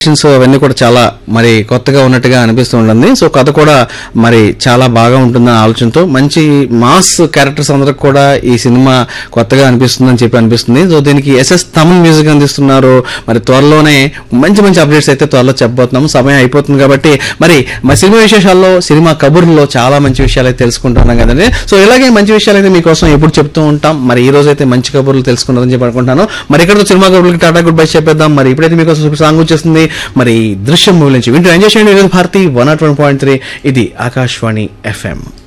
so అవన్నీ కూడా చాలా మరి కొత్తగా ఉన్నట్టుగా అనిపిస్తూ ఉంటుంది సో కథ కూడా మరి చాలా బాగా ఉంటుందన్న ఆలోచనతో మంచి మాస్ క్యారెక్టర్స్ అందరికి కూడా ఈ సినిమా కొత్తగా అనిపిస్తుందని చెప్పి అనిపిస్తుంది సో దీనికి ఎస్ఎస్ తమన్ మ్యూజిక్ అందిస్తున్నారు మరి త్వరలోనే మంచి మంచి అప్డేట్స్ అయితే త్వరలో చెప్పబోతున్నాము సమయం అయిపోతుంది కాబట్టి మరి మా సినిమా విశేషాల్లో సినిమా కబుర్లో చాలా మంచి విషయాలు అయితే తెలుసుకుంటున్నాం కదండి సో ఇలాగే మంచి విషయాలు అయితే మీకోసం ఎప్పుడు చెప్తూ ఉంటాం మరి ఈ రోజు అయితే మంచి కబుర్లు తెలుసుకున్నారని చెప్పి అనుకుంటాను మరి ఇక్కడతో సినిమా కబుర్లకి టాటా గుడ్ బై చెప్పేద్దాం మరి ఇప్పుడైతే మీకోసం సూపర్ సాంగ్ వచ్చేస్తుంది మరి దృశ్యం మూవీ నుంచి వింటూ ఎంజాయ్ చేయండి Bharati one naught one point three ఇది ఆకాశవాణి ఎఫ్ఎం